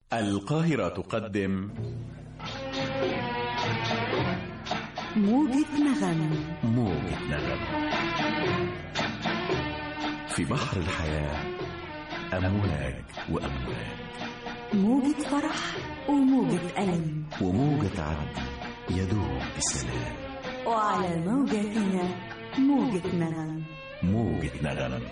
القاهرة تقدم موجة نغم موجة نغم في بحر الحياة أمواج وأمواج موجة فرح وموجة ألم وموجة عدل يدوب بسلام وعلى موجتنا موجة نغم موجة نغم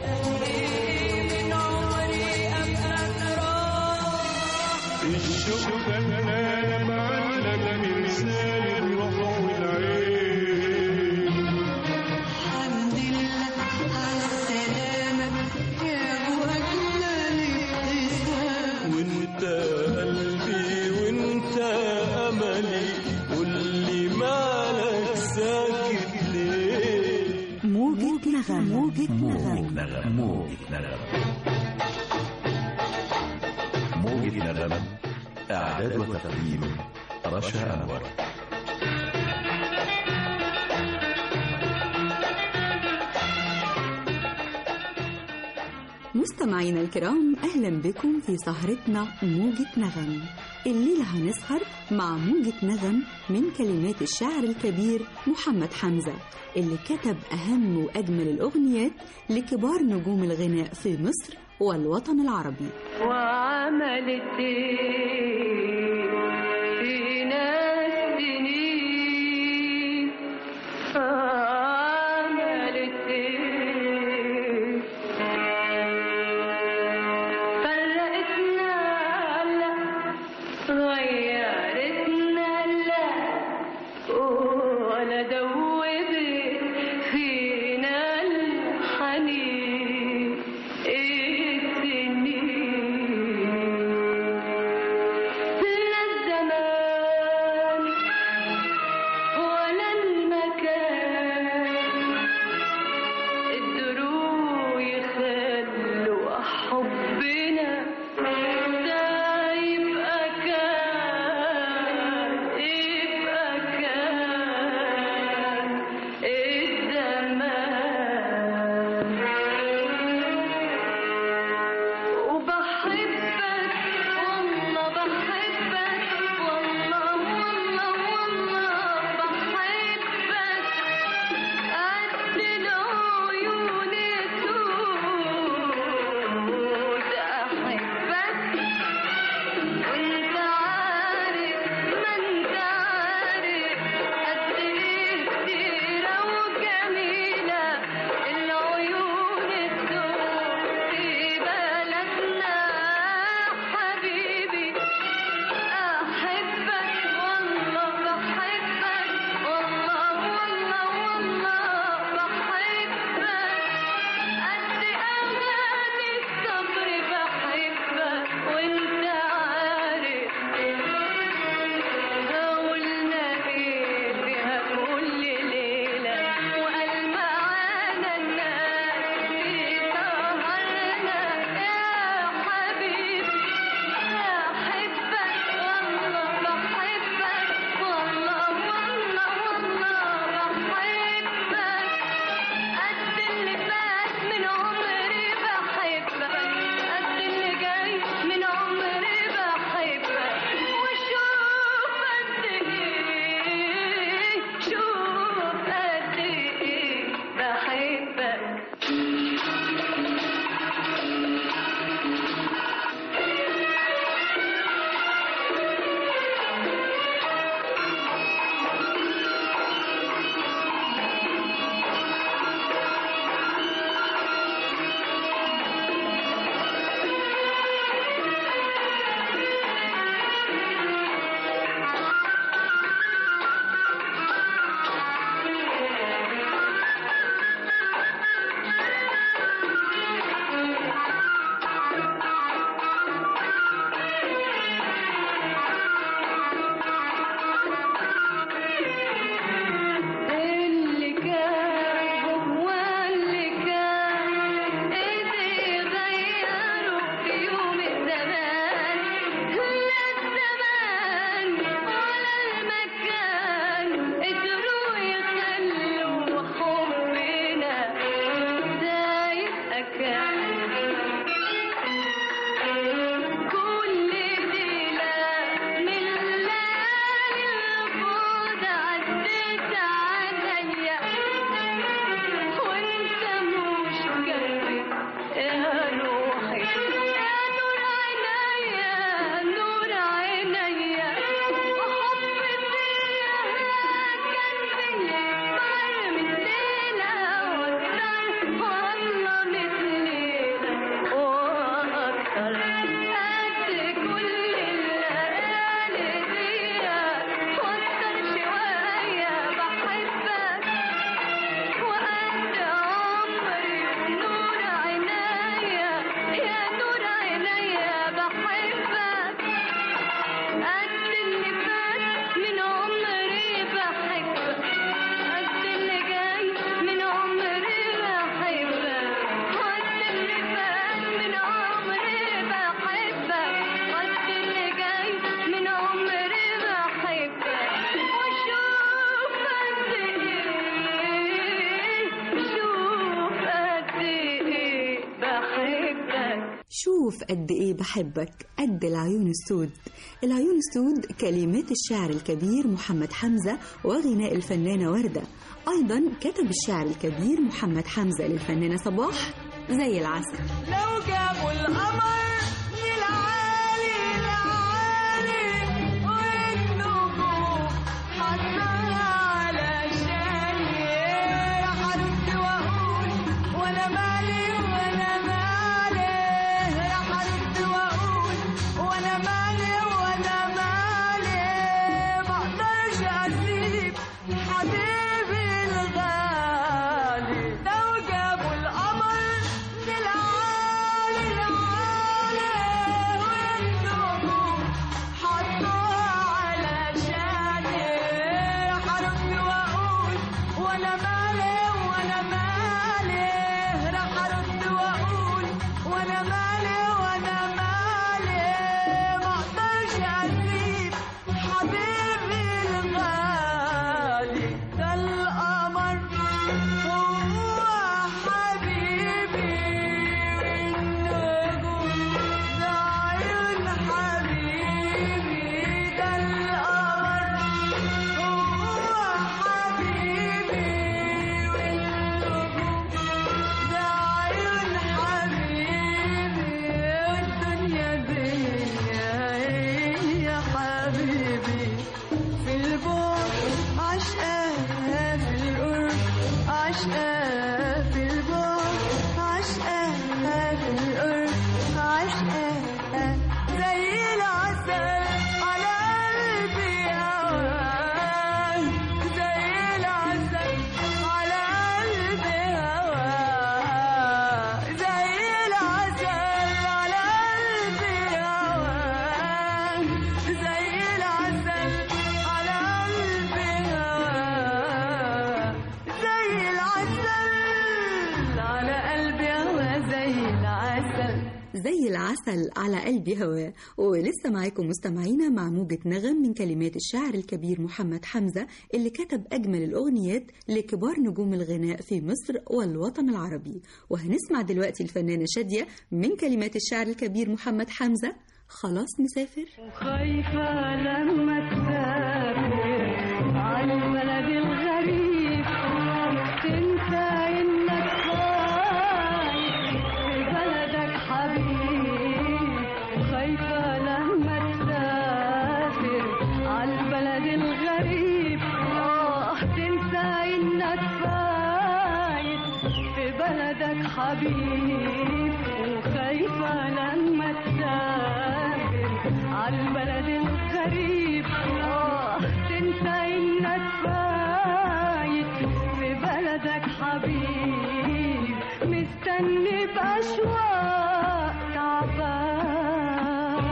الشوق فنان معلم من لسان الروح والعين الحمد لله على السلامة يا أبو أجمل ابتسام وانت قلبي وانت املي واللي مالك ساكت ليه موجة نغم موجة موجة نغم نغم موجة نغم موجة نغم إعداد وتقديم رشا أنور مستمعينا الكرام أهلا بكم في سهرتنا موجة نغم الليلة هنسهر مع موجة نغم من كلمات الشاعر الكبير محمد حمزة اللي كتب أهم وأجمل الأغنيات لكبار نجوم الغناء في مصر والوطن العربي وعملت إيه فينا السنين عملت إيه فرقتنا لا غيرتنا لا ولا دوبت فينا الحنين السنين لا الزمان ولا المكان قدروا يخلوا حبنا ده يبقى كان شوف قد ايه بحبك قد العيون السود العيون السود كلمات الشاعر الكبير محمد حمزة وغناء الفنانة وردة أيضا كتب الشاعر الكبير محمد حمزة للفنانة صباح زي العسل لو جابوا القمر للعالي العالي والنجوم حطها علشان حرد واقول وانا مالي وانا مالي حرد واقول وانا مالي وانا مالي ما اقدرش اسيب حبيبي الغالي لو جابوا القمر للعالي العالي والنجوم حطوها علشاني حرد واقول وانا مالي وانا مالي راح ارد واقول وانا مالي وانا مالي ما اقدرش اسيب حبيبي الغالي ده القمر هو حبيبي والنجوم ده عيون حبيبي ده القمر هو حبيبي والنجوم ده عيون حبيبي والدنيا دي يا حبيبي في البعد عشقها في القرب عشقها في البعد عشقها في القرب عشقها زي العسل على قلبي هواك زي العسل على قلبي هواك زي العسل على قلبي هواك زي العسل على قلبي هواك زي العسل على قلبي هواك زي العسل زي العسل على قلبي هواه ولسه معاكم مستمعينا مع موجة نغم من كلمات الشاعر الكبير محمد حمزة اللي كتب أجمل الأغنيات لكبار نجوم الغناء في مصر والوطن العربي وهنسمع دلوقتي الفنانة شادية من كلمات الشاعر الكبير محمد حمزة خلاص مسافر خايفة لما تسافر على البلد الغريب تنسى انك خايف في بلدك حبيب خايفة لما تسافر على البلد الغريب اه تنسى انك فايت في بلدك حبيب وخايفة لما تسافر على البلد الغريب اه تنسى انك فايت في بلدك حبيب مستني بأشواق تعبان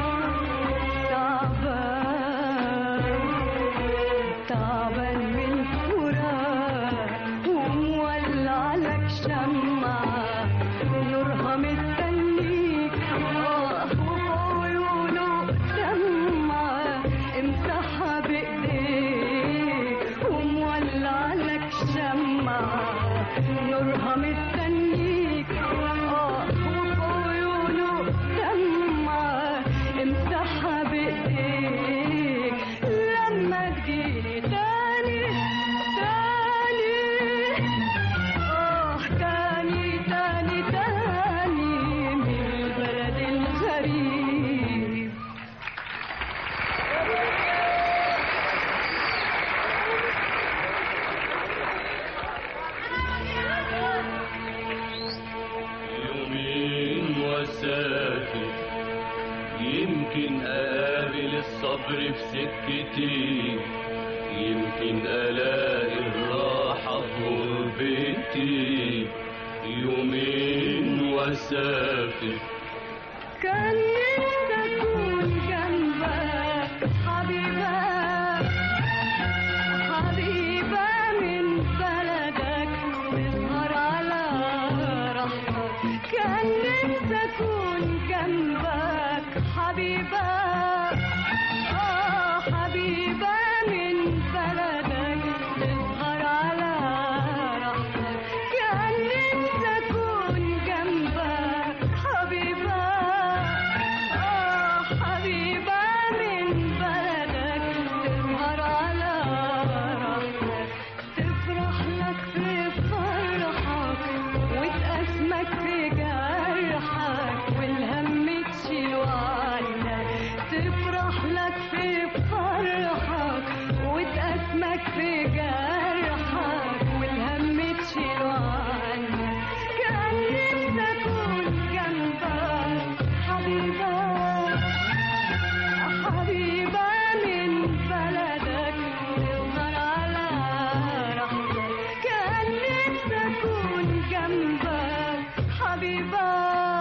تعبان تعبان من فراق ومولع لك شمعة نورها مستنيك آه، وعيونه دمعة امسحها بإيديك ومولع لك شمعة نورها مستنيك آه، وعيونه دمعة امسحها بإيديك لما تجيلي تاني تاني آه تاني تاني تاني من البلد الغريب يومين وسافر يمكن أقابل الصبر في سكتي يمكن ألاقي الراحة في غربتي يومين وسافر كان نفسي أكون جنبك حبيبة حبيبة من بلدك تسهر على راحتك كان نفسي أكون جنبك حبيبة آه حبيبة من بلدك تسهر على راحتك كان نفسي أكون جنبك حبيبة تفرح لك في فرحك وتأسمك في جرحك والهم تشيله عنك كأني بكون جنبك حبيبك حبيبة من بلدك تظهر على رحمتك كأني تكون جنبك حبيبة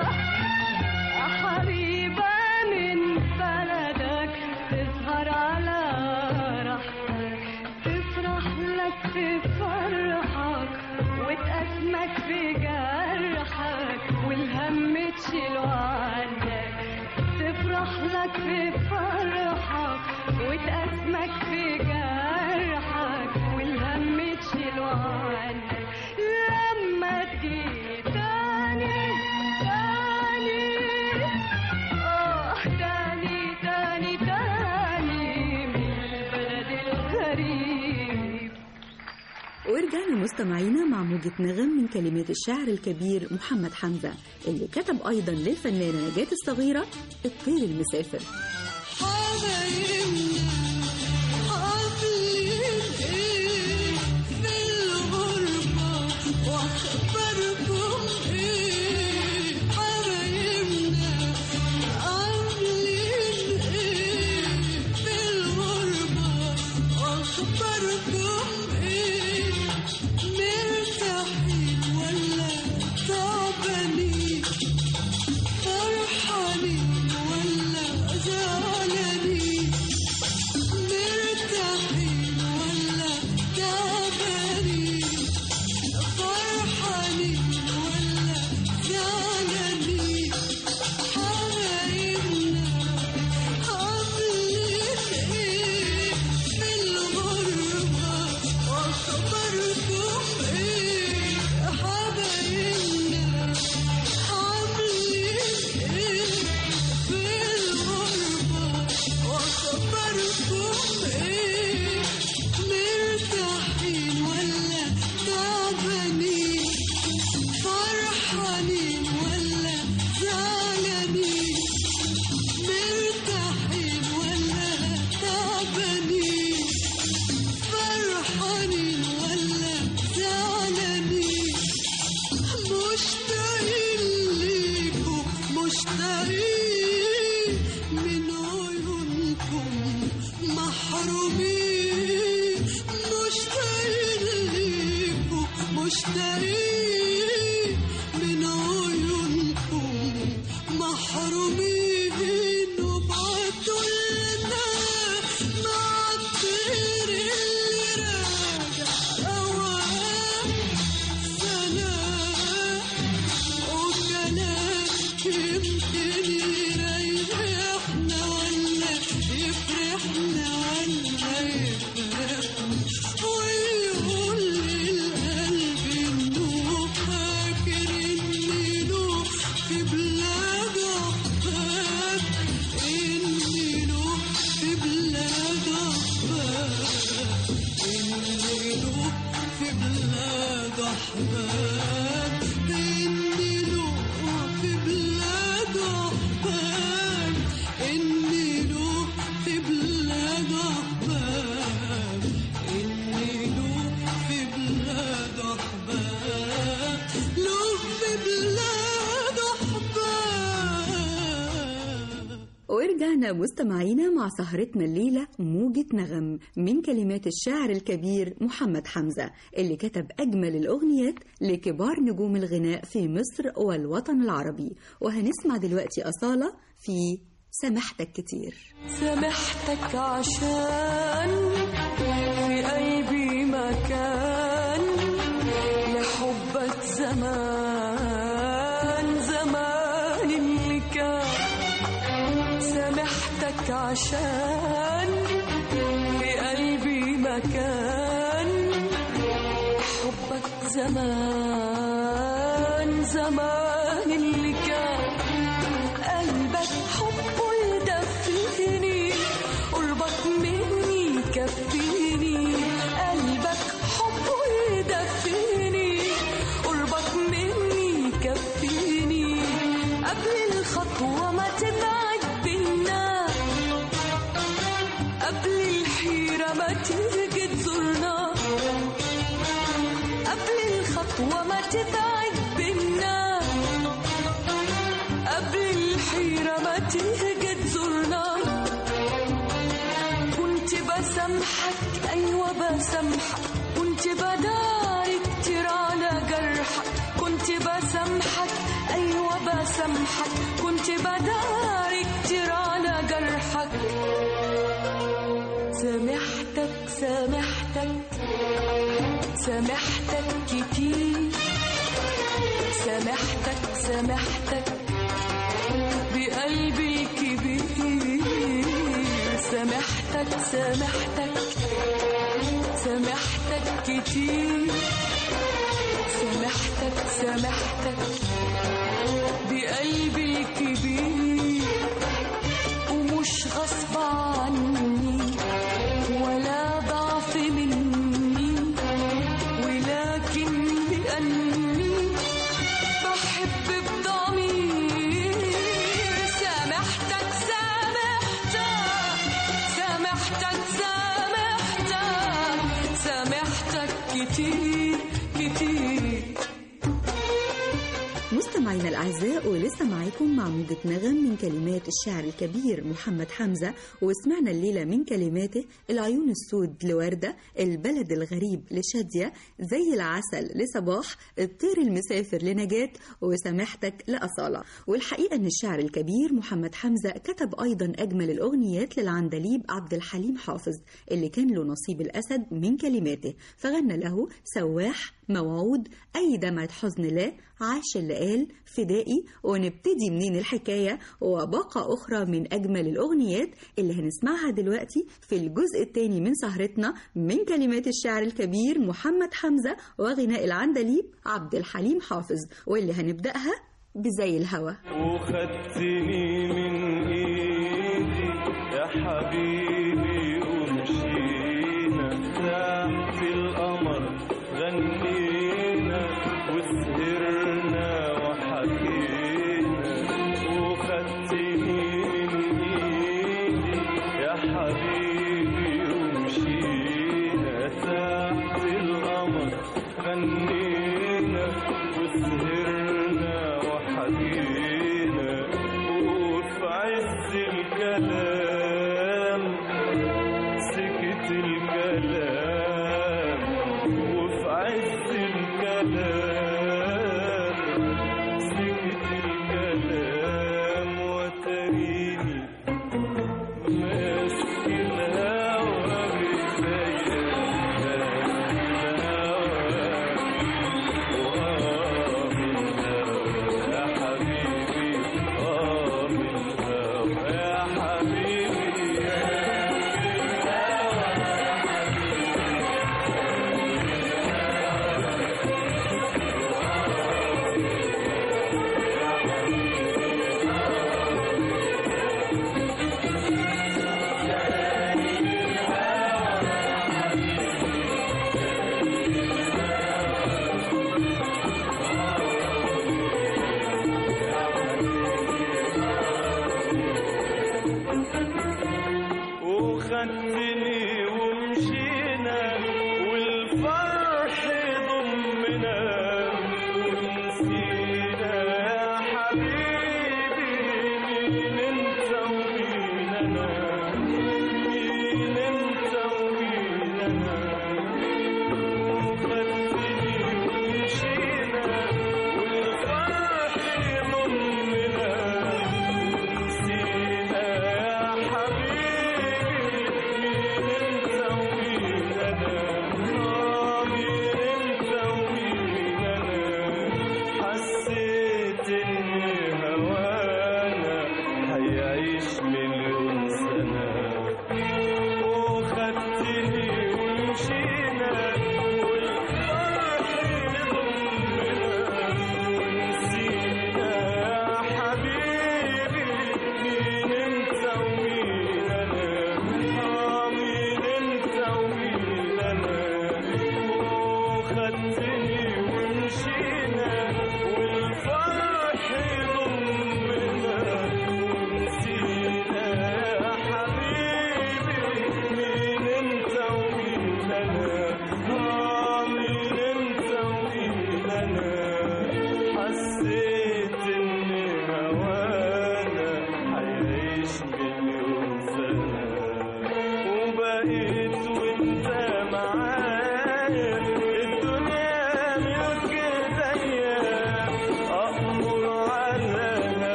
حبيبة من بلدك تظهر على رحمتك تفرح لك في فرحك وتأسمك في جرحك والهم تشيله عنك تفرح لك في فرحك وتأسمك في جرحك والهم تشيله عنك لما تجي تاني تاني آه تاني تاني تاني من البلد الغريب ورجعنا مستمعينا مع موجة نغم من كلمات الشاعر الكبير محمد حمزة اللي كتب أيضا للفنانة نجاة الصغيرة الطير المسافر حبايبنا عاملين ايه في الغربة واخباركم ايه حبايبنا عاملين ايه في الغربة واخباركم ايه مرتاحين ولا تعبانين فرحانين ولا زعلانين مرتاحين ولا تعبانين فرحانين ولا زعلانين حبايبنا عاملين ايه في الغربة واخباركم ايه حبايبنا عاملين ايه في الغربة واخباركم ايه مرتاحين ولا تعبانين فرحانين ولا زعلانين مرتاحين ولا تعبانين فرحانين ولا زعلانين مشتاقين ليكم مشتاقين من عيونكم محرومين مشتاقين ليكم مشتاقين من عيونكم محرومين وابعتوا لنا مع الطير اللي راجع أوام سلام وكلام يمكن يريحنا ولا يفرحنا ولا يفرحنا ويقول للقلب انه فاكر انه في بلاد احباب انه في بلاد احباب انه في بلاد احباب انه في بلاد احباب انه في بلاد احباب انه في بلاد احباب له في بلاد احباب ورجعنا مستمعينا مع سهرتنا الليلة موجة نغم من كلمات الشاعر الكبير محمد حمزة اللي كتب أجمل الأغنيات لكبار نجوم الغناء في مصر والوطن العربي وهنسمع دلوقتي أصالة في سامحتك كتير سامحتك عشان في قلبي مكان لحبك زمان زمان اللي كان سامحتك عشان في قلبي مكان حبك زمان زمان اللي كان قلبك حبه يدفيني قربك مني يكفيني قلبك حبه يدفيني قربك مني يكفيني قبل الخطوة ما تبعد بينا ما تيجي تزورنا قبل الخطوة ما تبعد بينا قبل الحيرة ما تيجي تزورنا كنت بسامحك أيوة بسامحك كنت بداري كتير على جرحك كنت بسامحك أيوة بسامحك كنت بداري كتير على جرحك سامحتك سامحتك سامحتك كتير سامحتك سامحتك بقلبي الكبير سامحتك سامحتك سامحتك كتير سامحتك سامحتك بقلبي الكبير ومش غصب عني ولا ضعف مني ولكن لأني بحب بضمير سامحتك سامحتك سامحتك سامحتك سامحتك كتير كتير مستمعينا الأعزاء ولسه معاكم مع موجة نغم من كلمات الشاعر الكبير محمد حمزة وسمعنا الليلة من كلماته العيون السود لوردة البلد الغريب لشادية زي العسل لصباح الطير المسافر لنجاة وسامحتك لأصالة والحقيقة أن الشاعر الكبير محمد حمزة كتب أيضا أجمل الأغنيات للعندليب عبد الحليم حافظ اللي كان له نصيب الأسد من كلماته فغنى له سواح موعود أي دمعة حزن لا عاش اللي قال فدائي ونبتدي منين الحكاية وباقة أخرى من أجمل الأغنيات اللي هنسمعها دلوقتي في الجزء الثاني من سهرتنا من كلمات الشاعر الكبير محمد حمزة وغناء العندليب عبد الحليم حافظ واللي هنبدأها بزي الهوى وخدتني من ايدي يا حبيبي ومشينا تحت القمر غنينا وسهرنا وحكينا وخدتني من ايدي يا حبيبي ومشينا تحت القمر غنينا وسهرنا وحكينا وفي عز الكلام سكت الكلام وفي عز الكلام سكت الكلام وتريني ماسك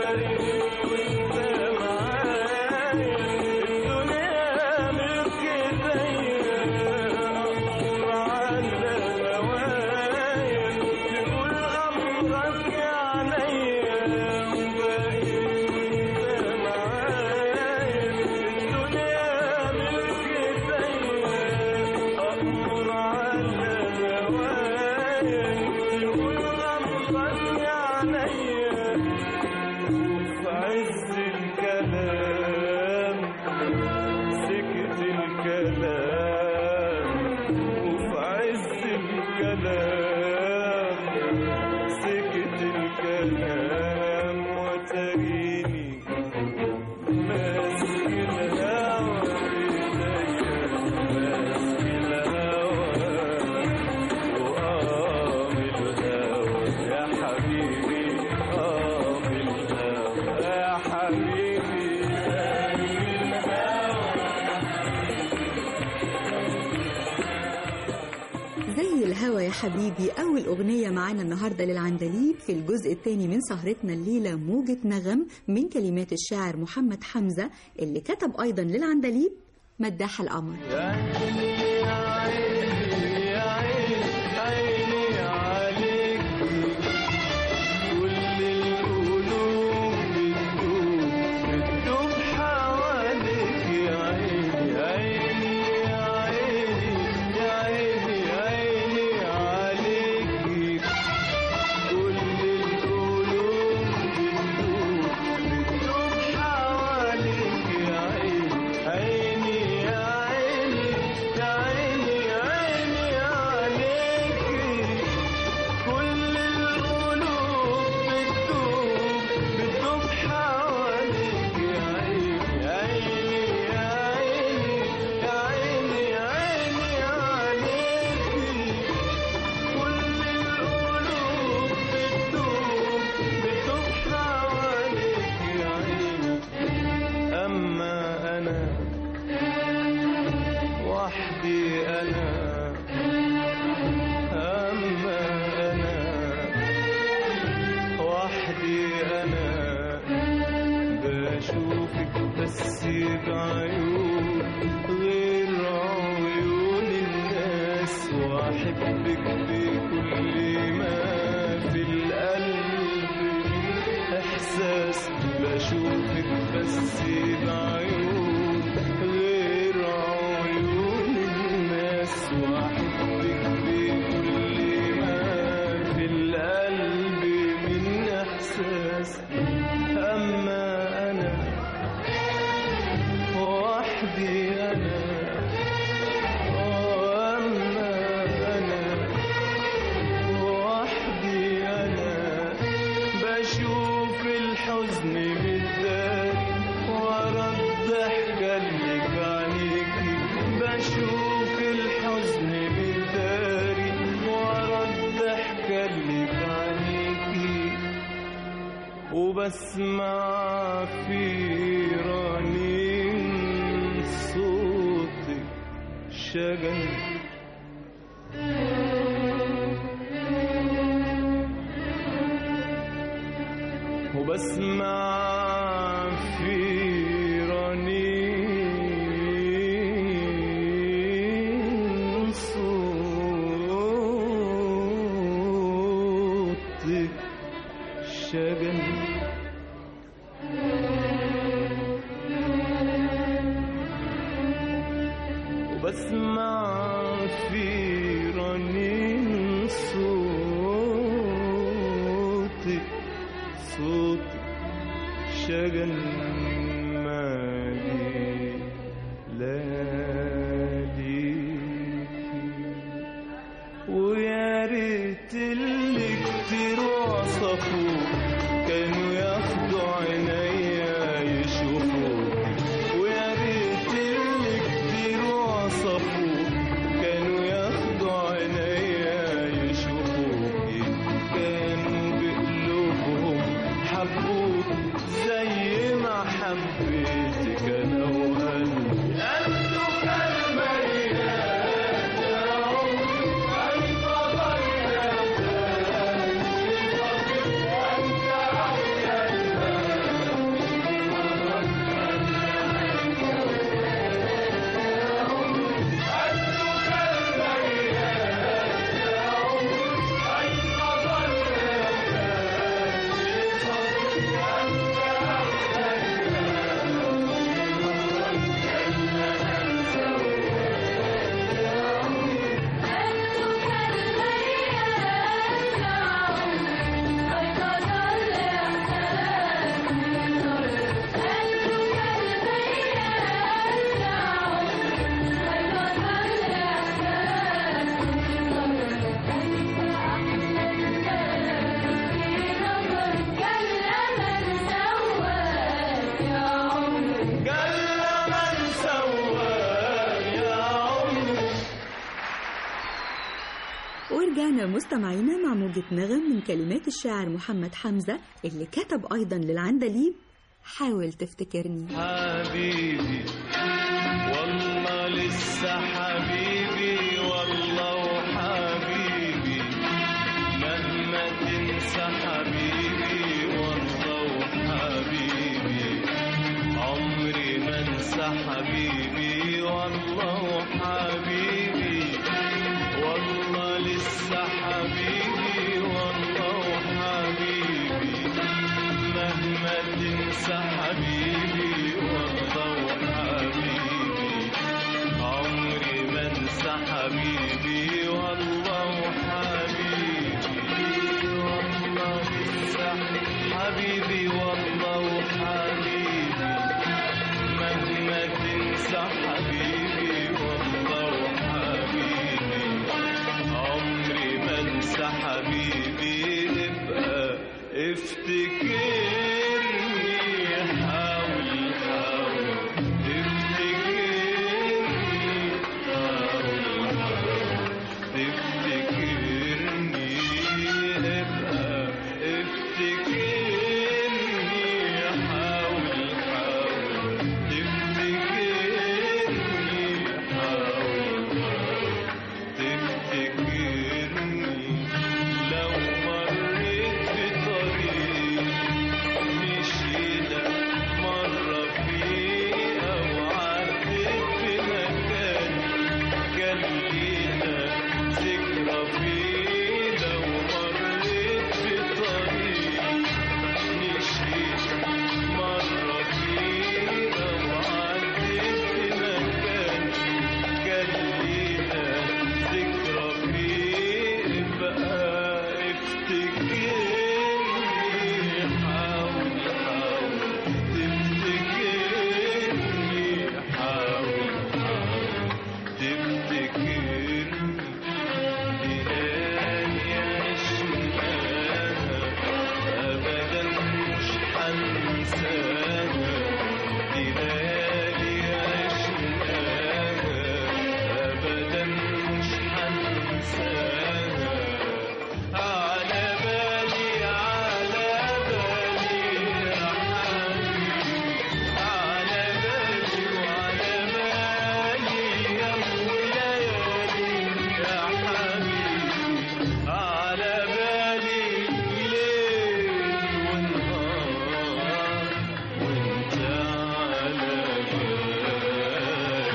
زي الهوى يا حبيبي أول أغنية معانا النهاردة للعندليب في الجزء الثاني من سهرتنا الليلة موجة نغم من كلمات الشاعر محمد حمزة اللي كتب أيضا للعندليب مداح القمر أما أنا وحدي أنا أما أنا وحدي أنا بشوفك بس بعيون غير عيون الناس وأحبك بكل ما في القلب من إحساس بشوفك بس بعيون غير عيون الناس وأحبك بكل ما في القلب من إحساس أما أنا وحدي أنا أما أنا وحدي أنا بشوف الحزن بالذات ورا الضحكة اللي في عينيكي بشوف الحزن بالداري ورا الضحكة اللي في عينيكي وبسمع في رنين صوتك شجن وبسمع في رنين صوتك شجن وبسمع في رنين صوتك صوتك شجن مالي لياليكي ويا ريت اللي كتير وصفوك كانوا ياخدوا عينيا يشوفوك ويا ريت اللي كتير وصفوك كانوا ياخدوا عينيا يشوفوك كانوا بقلوبهم حبوك زي ما حبيتك انا وقلبي قلبك الميت يا عمري انت ضيعت ولسه مستمعينا مع موجة نغم من كلمات الشاعر محمد حمزة اللي كتب أيضا للعندليب حاول تفتكرني حبيبي والله لسه حبيبي والله وحبيبي مهما تنسى حبيبي والله وحبيبي عمري ما انسى حبيبي والله وحبيبي والله لسه حبيبي والله وحبيبي مهما تنسى حبيبي والله وحبيبي عمري ما انسى حبيبي والله وحبيبي والله لسه حبيبي والله وحبيبي مهما تنسى حبيبي والله وحبيبي عمري ما انسى حبيبي ابقى افتكرني حاول حاول تفتكرني حاول حاول تفتكرني ابقى افتكرني حاول حاول تفتكرني حاول حاول تفتكرني لو مريت بطريق مشينا مرة فيه أو عديت بمكان كان لينا ذكرى فيه لو مريت بطريق مشينا مرة فيه أو عديت بمكان كان لينا ذكرى فيه بقى افتكرني حاول حاول تفتكرني حاول حاول تفتكرني ليالي عشناها أبدا مش حنساها ليالي عشناها أبدا مش حنساها على بالي على بالي يا حبيبي على بالي وعلى بالي يا وليالي يا حبيبي على بالي ليل ونهار وانت على بالي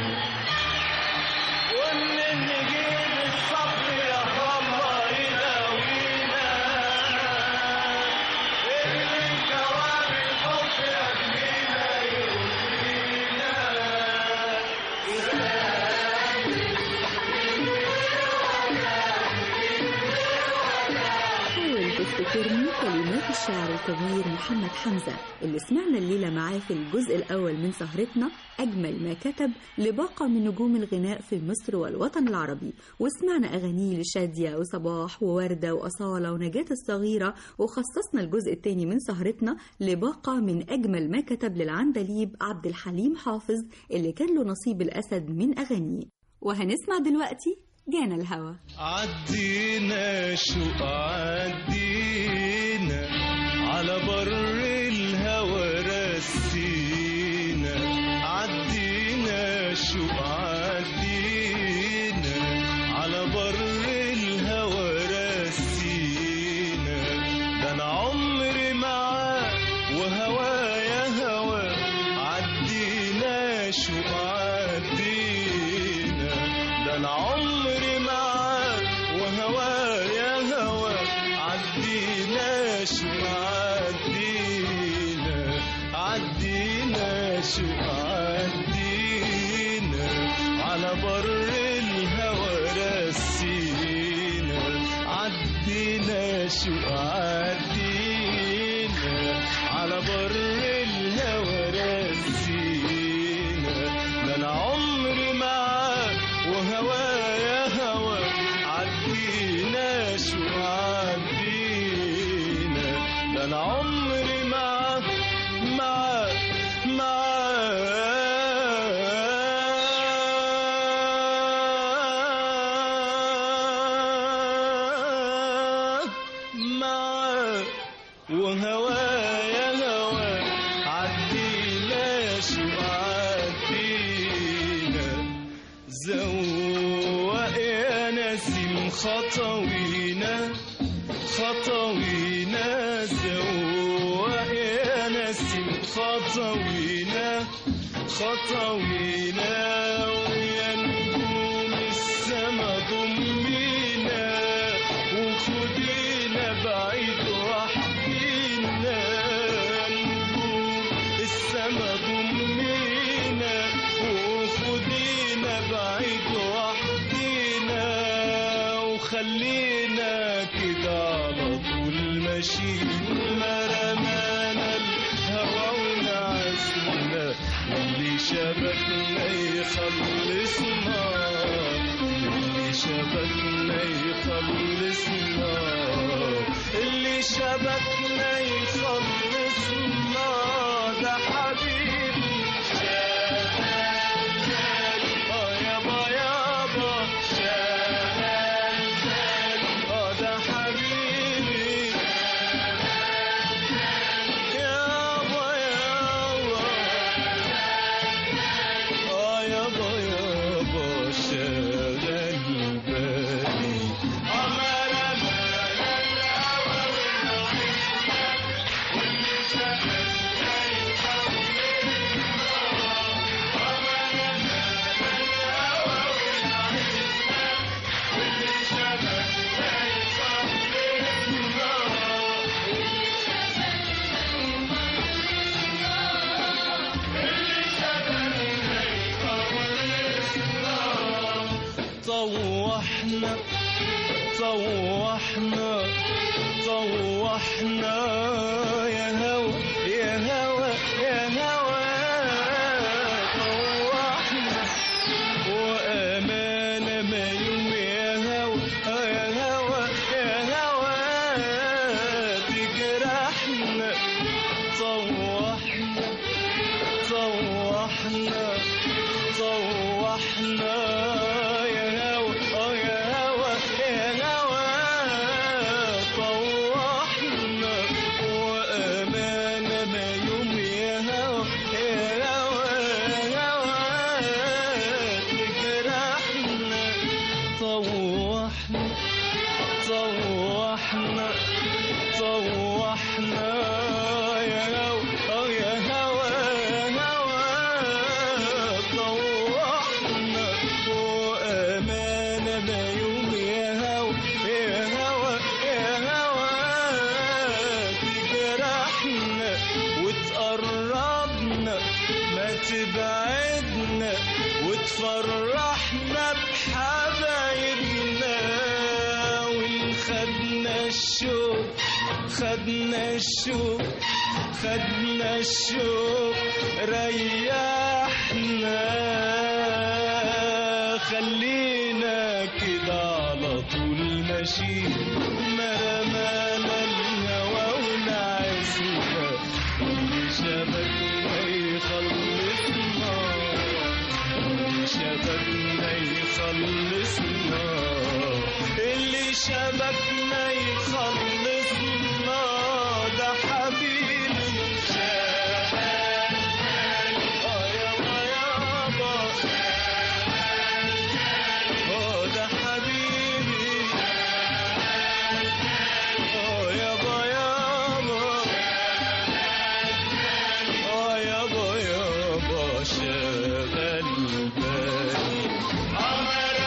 ومن نجيب الصبر يا الله يداوينا اللي كواب الحب يهدينا يهدينا حاول تفتكرني كلمات الشاعر الكبير محمد حمزة اللي سمعنا الليلة معاه في الجزء الأول من سهرتنا أجمل ما كتب لباقة من نجوم الغناء في مصر والوطن العربي وسمعنا أغانيه لشادية وصباح ووردة وأصالة ونجاة الصغيرة وخصصنا الجزء الثاني من سهرتنا لباقة من أجمل ما كتب للعندليب عبد الحليم حافظ اللي كان له نصيب الأسد من أغانيه وهنسمع دلوقتي جانا الهوى عدينا شو عدينا على بر الهوى رسينا عدينا شو عدينا على بر الهوى رسينا ده انا عمري معاه وهوايا هوا عدينا شو عدينا ده انا عمري معاه وهوايا هوا عدينا شو عدينا عدينا شو عدينا على بر الهوى رسينا عدينا شو عدينا على بر الهوى رسينا ده انا عمري معاه وهوايا هوا عدينا شو عدينا ده انا عمري معاه معاه معاه خطوينا خطوينا زواق يا نسيم خطوينا خطوينا ويا نجوم السما ضمينا وخدينا بعيد وحدينا نجوم السما ضمينا وخدينا بعيد وحدينا وخلينا كده على طول ماشيين ما رمانا الهوى ونعسنا واللي شبكنا يخلصنا اللي شبكنا يخلصنا اللي شبكنا يخلصنا ده حبيبي شغال اه يابا يابا شغال اه ده حبيبي يابا يابا اه يابا يابا شغال بالي عمال طوحنا طوحنا طوحنا يا هوى يا هوى يا هوى طوحنا وأمانة ما يوم يا هوى آه يا هوى يا هوى تجرحنا طوحنا طوحنا طوحنا يا هوى اه يا هوى يا هوى طوحنا وأمانة ما يوم يا هوى يا هوى يا هوى تجرحنا طوحنا طوحنا طوحنا يا هوى اه يا هوى يا هوى طوحنا وأمانة ما يوم يا هوى يا هوى يا هوى تجرحنا وتقربنا ما تبعدنا وتفرحنا بحبايبنا ونخدنا الشوق خدنا الشوق خدنا الشوق ريحنا خلينا كده على طول ماشيين ما رمانا الهوى ونعسنا واللي شبكنا يخلصنا واللي شبكنا يخلصنا اللي شبكنا يخلصنا ده حبيبي شغال اه يابا يابا اه ده حبيبي اه يابا يابا اه يابا يابا شغال بالي عمر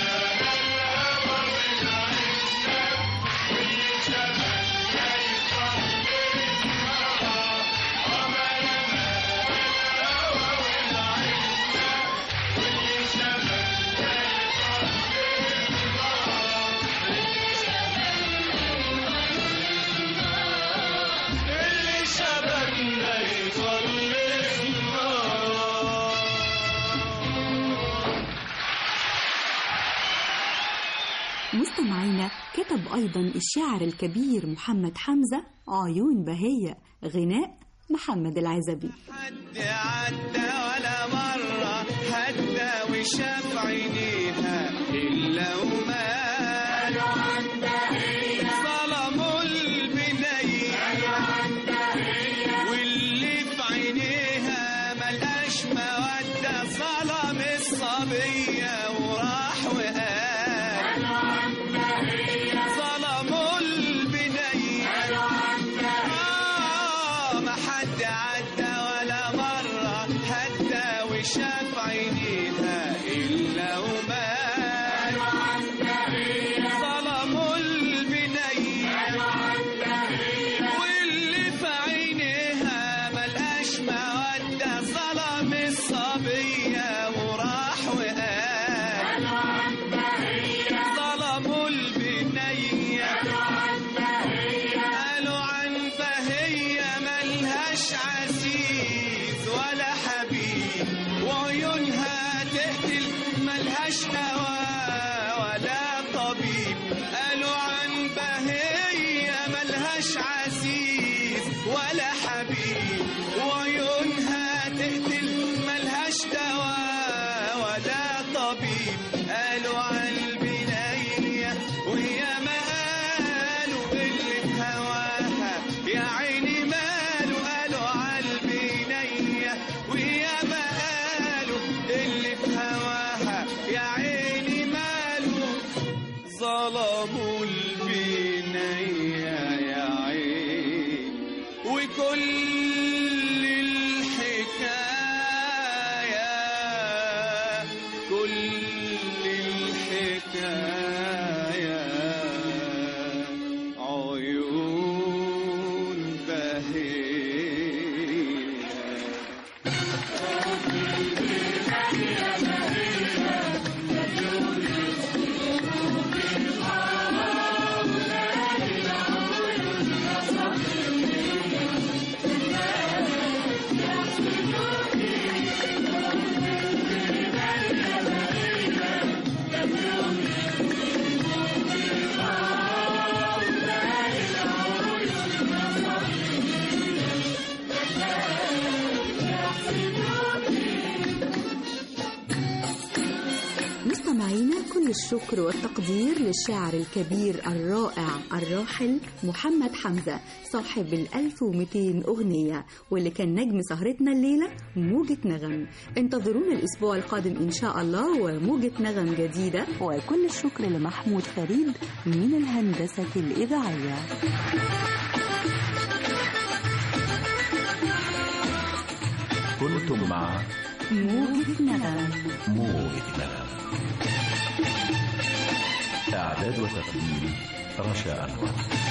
اللي شبكنا يخلصنا مستمعينا كتب أيضا الشاعر الكبير محمد حمزة عيون بهية غناء محمد العزبي حد عدى ولا مرة هدى وشاف عينيها إلا وما ظلموا البنية واللي في عينيها ملقاش مودة ظلم الصبية وراح وقال ملهاش دواء ولا طبيب قالوا عن بهية ملهاش عزيز ولا حبيب وعيونها تقتل ملهاش دواء ولا طبيب قالوا عن البنية وهي ما قالوا اللي في هواها يا عيني ماله قالوا عن البنية وهي ما قالوا اللي في هواها يا عيني ماله ظلموا البنية يا عين وكل الحكاية كل الحكاية عيون بهية مستمعينا كل الشكر والتقدير للشاعر الكبير الرائع الراحل محمد حمزة صاحب ال 1200 أغنية واللي كان نجم سهرتنا الليلة موجة نغم انتظرونا الأسبوع القادم إن شاء الله وموجة نغم جديدة وكل الشكر لمحمود فريد من الهندسة الإذاعية كنتم مع موجة نغم موجة نغم إعداد وتقديم رشا أنور